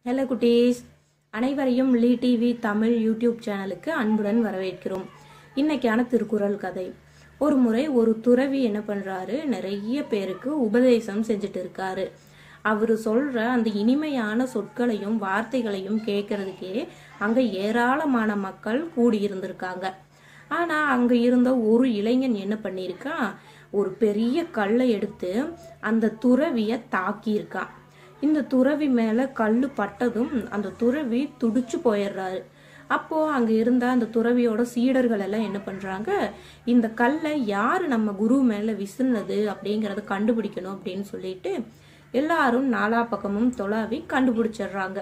hello குட்டீஸ் அனைவரையும் லீ TV Tamil YouTube சேனலுக்கு அன்புடன் வரவேற்கிறோம் இன்னைக்கான திருக்குறள் கதை ஒரு முறை ஒரு துறவி என்ன பண்றாரு நிறைய பேருக்கு உபதேசம் செஞ்சுட்டு இருக்காரு அவர் சொல்ற அந்த இனிமையான சொற்களையும் வார்த்தைகளையும் கேட்கறதுக்கே அங்க ஏராளமான மக்கள் கூடியிருந்திருக்காங்க ஆனா அங்க இருந்த ஒரு இளைஞன் என்ன பண்ணியிருக்கான் ஒரு பெரிய கல்லை எடுத்து அந்த துறவிய தாக்கியிருக்கான் இந்த துறவி மேல கல்லு பட்டதும் அந்த துறவி துடிச்சு போயிடுறாரு அப்போ அங்க இருந்த அந்த துறவியோட சீடர்கள் எல்லாம் என்ன பண்றாங்க இந்த கல்லை யாரு நம்ம குரு மேல விசுனது அப்படிங்கறத கண்டுபிடிக்கணும் அப்படின்னு சொல்லிட்டு எல்லாரும் நாலா பக்கமும் தொலாவி கண்டுபிடிச்சிடுறாங்க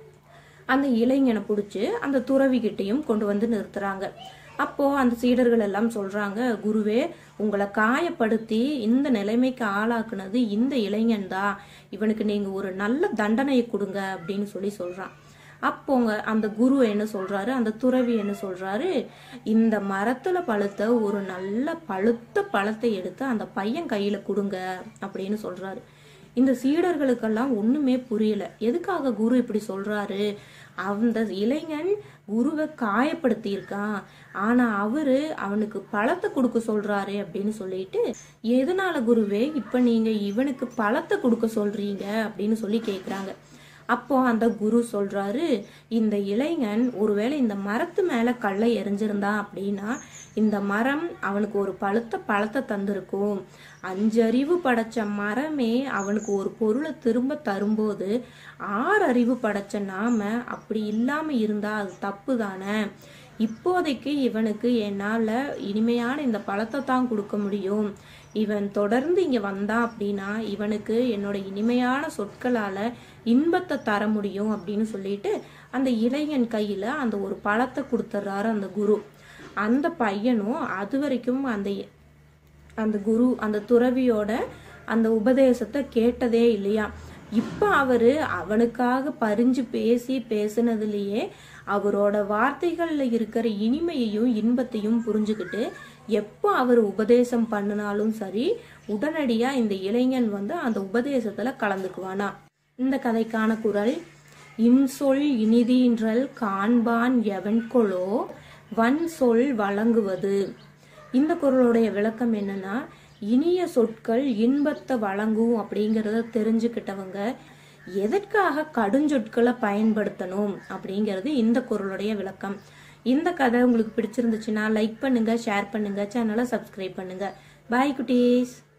அந்த இளைஞனை பிடிச்சி அந்த துறவிகிட்டையும் கொண்டு வந்து நிறுத்துறாங்க அப்போ அந்த சீடர்கள் எல்லாம் சொல்றாங்க குருவே உங்களை காயப்படுத்தி இந்த நிலைமைக்கு ஆளாக்குனது இந்த இளைஞன் தான் இவனுக்கு நீங்க ஒரு நல்ல தண்டனையை கொடுங்க அப்படின்னு சொல்லி சொல்றான் அப்போங்க அந்த குரு என்ன சொல்றாரு அந்த துறவி என்ன சொல்றாரு இந்த மரத்துல பழுத்த ஒரு நல்ல பழுத்த பழத்தை எடுத்து அந்த பையன் கையில கொடுங்க அப்படின்னு சொல்றாரு இந்த சீடர்களுக்கெல்லாம் ஒண்ணுமே புரியல எதுக்காக குரு இப்படி சொல்றாரு அந்த இளைஞன் குருவை காயப்படுத்தி இருக்கான் ஆனா அவரு அவனுக்கு பழத்தை கொடுக்க சொல்றாரு அப்படின்னு சொல்லிட்டு எதனால குருவே இப்ப நீங்க இவனுக்கு பழத்தை கொடுக்க சொல்றீங்க அப்படின்னு சொல்லி கேக்குறாங்க அப்போ அந்த குரு சொல்றாரு இந்த இளைஞன் ஒருவேளை இந்த மரத்து மேல கல்லை எரிஞ்சிருந்தான் அப்படின்னா இந்த மரம் அவனுக்கு ஒரு பழுத்த பழத்தை தந்திருக்கும் அஞ்சறிவு படைச்ச மரமே அவனுக்கு ஒரு பொருளை திரும்ப தரும்போது ஆறு அறிவு படைச்ச நாம அப்படி இல்லாம இருந்தா அது தப்பு தானே இப்போதைக்கு இவனுக்கு என்னால இனிமையான இந்த பழத்தை தான் கொடுக்க முடியும் இவன் தொடர்ந்து இங்க வந்தான் அப்படின்னா இவனுக்கு என்னோட இனிமையான சொற்களால இன்பத்தை தர முடியும் அப்படின்னு சொல்லிட்டு அந்த இளைஞன் கையில அந்த ஒரு பழத்தை கொடுத்துட்றாரு அந்த குரு அந்த பையனும் அது வரைக்கும் அந்த அந்த குரு அந்த துறவியோட அந்த உபதேசத்தை கேட்டதே இல்லையா இப்ப அவரு அவனுக்காக பறிஞ்சு பேசி பேசினதுலயே அவரோட வார்த்தைகள்ல இருக்கிற இனிமையையும் இன்பத்தையும் புரிஞ்சுக்கிட்டு எப்போ அவர் உபதேசம் பண்ணினாலும் சரி உடனடியா இந்த இளைஞன் வந்து அந்த உபதேசத்துல கலந்துக்குவானா இந்த கதைக்கான குரல் இன்சொல் இனிதீன்றல் காண்பான் எவன்கொளோ வன் சொல் வழங்குவது இந்த குரலுடைய விளக்கம் என்னன்னா இனிய சொற்கள் இன்பத்தை வழங்கும் அப்படிங்கிறத தெரிஞ்சுக்கிட்டவங்க எதற்காக கடுஞ்சொற்களை பயன்படுத்தணும் அப்படிங்கிறது இந்த குரலுடைய விளக்கம் இந்த கதை உங்களுக்கு பிடிச்சிருந்துச்சுன்னா லைக் பண்ணுங்க ஷேர் பண்ணுங்க சேனலை சப்ஸ்கிரைப் பண்ணுங்க பாய் குட்டீஸ்